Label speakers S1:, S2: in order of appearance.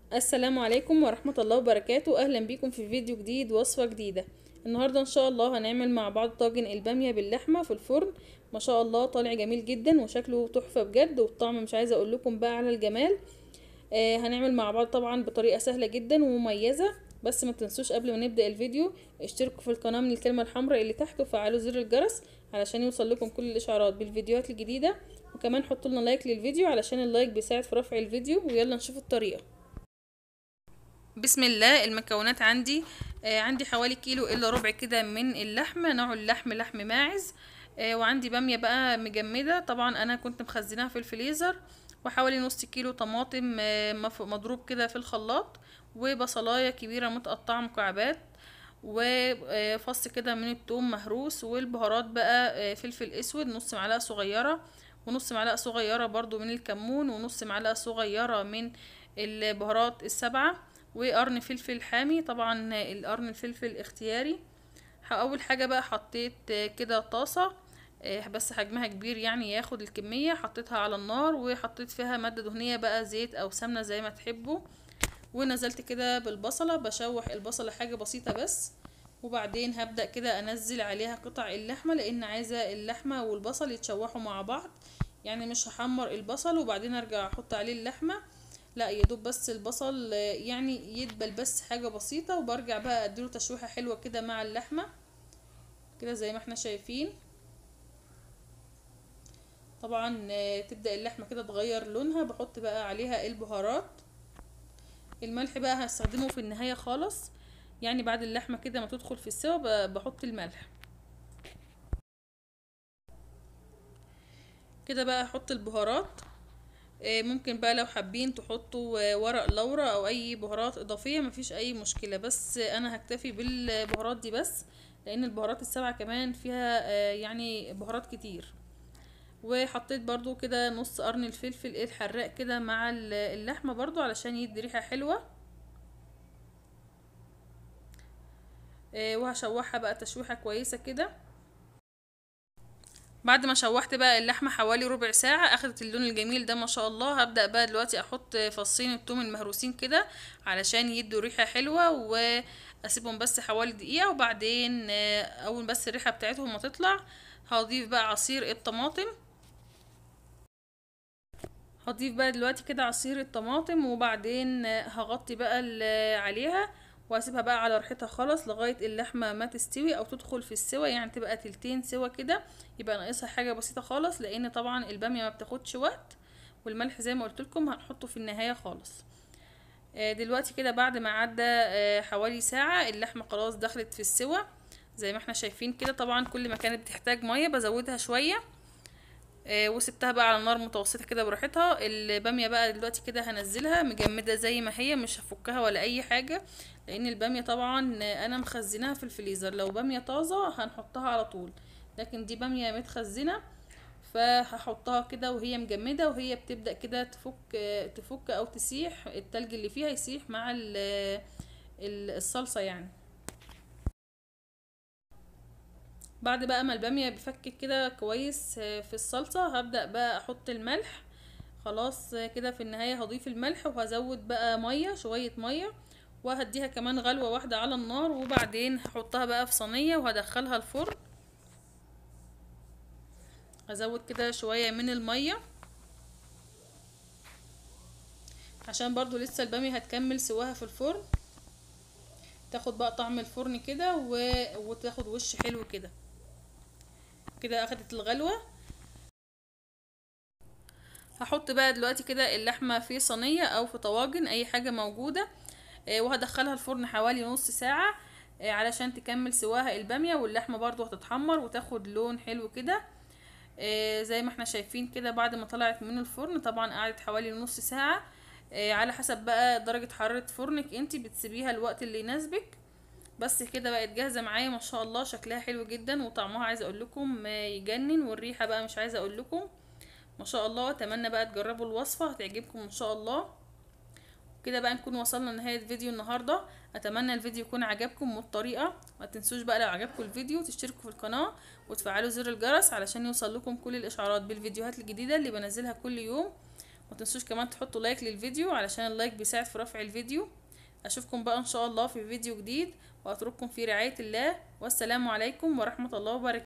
S1: السلام عليكم ورحمة الله وبركاته أهلا بيكم في فيديو جديد وصفة جديدة النهاردة إن شاء الله هنعمل مع بعض طاجن البامية باللحمة في الفرن ما شاء الله طالع جميل جدا وشكله تحفة بجد والطعم مش عايزة أقول لكم بقى على الجمال آه هنعمل مع بعض طبعا بطريقة سهلة جدا ومميزة بس ما تنسوش قبل ما نبدأ الفيديو اشتركوا في القناة من الكلمة الحمراء اللي تحت وفعلوا زر الجرس علشان يوصل لكم كل الإشعارات بالفيديوهات الجديدة وكمان حطوا لنا لايك للفيديو علشان اللايك بيساعد في رفع الفيديو ويلا نشوف الطريقة بسم الله المكونات عندي آه عندي حوالي كيلو الا ربع كده من اللحمه نوع اللحم لحم ماعز آه وعندي باميه بقى مجمده طبعا انا كنت مخزناها في الفريزر وحوالي نص كيلو طماطم آه مضروب كده في الخلاط وبصلايه كبيره متقطعه مكعبات وفص كده من الثوم مهروس والبهارات بقى فلفل اسود نص معلقه صغيره ونص معلقه صغيره برضو من الكمون ونص معلقه صغيره من البهارات السبعه وقرن فلفل حامي طبعا القرن الفلفل اختياري اول حاجه بقى حطيت كده طاسه بس حجمها كبير يعني ياخد الكميه حطيتها على النار وحطيت فيها ماده دهنيه بقى زيت او سمنه زي ما تحبوا ونزلت كده بالبصله بشوح البصله حاجه بسيطه بس وبعدين هبدا كده انزل عليها قطع اللحمه لان عايزه اللحمه والبصل يتشوحوا مع بعض يعني مش هحمر البصل وبعدين ارجع احط عليه اللحمه لا يا دوب بس البصل يعني يدبل بس حاجة بسيطة وبرجع بقى اديله تشويحة حلوة كده مع اللحمة كده زي ما احنا شايفين طبعا تبدأ اللحمة كده تغير لونها بحط بقى عليها البهارات الملح بقى هستخدمه في النهاية خالص يعني بعد اللحمة كده ما تدخل في السوا بحط الملح كده بقى احط البهارات ممكن بقى لو حابين تحطوا ورق لورا او اي بهارات اضافيه مفيش اي مشكله بس انا هكتفي بالبهارات دي بس لان البهارات السبعه كمان فيها يعني بهارات كتير وحطيت برضو كده نص قرن الفلفل الحراق كده مع اللحمه برضو علشان يدي ريحه حلوه وهشوحها بقى تشويحه كويسه كده بعد ما شوحت بقى اللحمه حوالي ربع ساعه اخدت اللون الجميل ده ما شاء الله هبدا بقى دلوقتي احط فصين الثوم المهروسين كده علشان يدوا ريحه حلوه واسيبهم بس حوالي دقيقه وبعدين اول بس الريحه بتاعتهم ما تطلع هضيف بقى عصير الطماطم هضيف بقى دلوقتي كده عصير الطماطم وبعدين هغطي بقى عليها واسيبها بقى على ريحتها خالص لغايه اللحمه ما تستوي او تدخل في السوا يعني تبقى تلتين سوا كده يبقى ناقصها حاجه بسيطه خالص لان طبعا الباميه ما بتاخدش وقت والملح زي ما قلت لكم هنحطه في النهايه خالص دلوقتي كده بعد ما عدى حوالي ساعه اللحمه خلاص دخلت في السوا زي ما احنا شايفين كده طبعا كل ما كانت بتحتاج ميه بزودها شويه وسبتها بقى على نار متوسطه كده براحتها الباميه بقى دلوقتي كده هنزلها مجمده زي ما هي مش هفكها ولا اي حاجه لان الباميه طبعا انا مخزناها في الفريزر لو باميه طازه هنحطها على طول لكن دي باميه متخزنه فهحطها كده وهي مجمده وهي بتبدا كده تفك تفك او تسيح التلج اللي فيها يسيح مع الصلصه يعني بعد بقى ما الباميه بفكك كده كويس في الصلصه هبدا بقى احط الملح خلاص كده في النهايه هضيف الملح وهزود بقى ميه شويه ميه وهديها كمان غلوه واحده على النار وبعدين هحطها بقى في صينيه وهدخلها الفرن هزود كده شويه من الميه عشان برضو لسه الباميه هتكمل سواها في الفرن تاخد بقى طعم الفرن كده و... وتاخد وش حلو كده كده اخدت الغلوه هحط بقى دلوقتي كده اللحمه في صينيه او في طواجن اي حاجه موجوده وهدخلها الفرن حوالي نص ساعه علشان تكمل سواها الباميه واللحمه برضو هتتحمر وتاخد لون حلو كده زي ما احنا شايفين كده بعد ما طلعت من الفرن طبعا قعدت حوالي نص ساعه على حسب بقى درجة حرارة فرنك انتي بتسيبيها الوقت اللي يناسبك بس كده بقت جاهزة معايا ما شاء الله شكلها حلو جدا وطعمها عايزة اقول لكم يجنن والريحة بقى مش عايزة اقول لكم ما شاء الله اتمنى بقى تجربوا الوصفة هتعجبكم ان شاء الله كده بقى نكون وصلنا لنهاية فيديو النهاردة اتمنى الفيديو يكون عجبكم والطريقة ما تنسوش بقى لو عجبكم الفيديو تشتركوا في القناة وتفعلوا زر الجرس علشان يوصل لكم كل الاشعارات بالفيديوهات الجديدة اللي بنزلها كل يوم ما تنسوش كمان تحطوا لايك للفيديو علشان اللايك بيساعد في رفع الفيديو اشوفكم بقى ان شاء الله في فيديو جديد واترككم في رعاية الله والسلام عليكم ورحمة الله وبركاته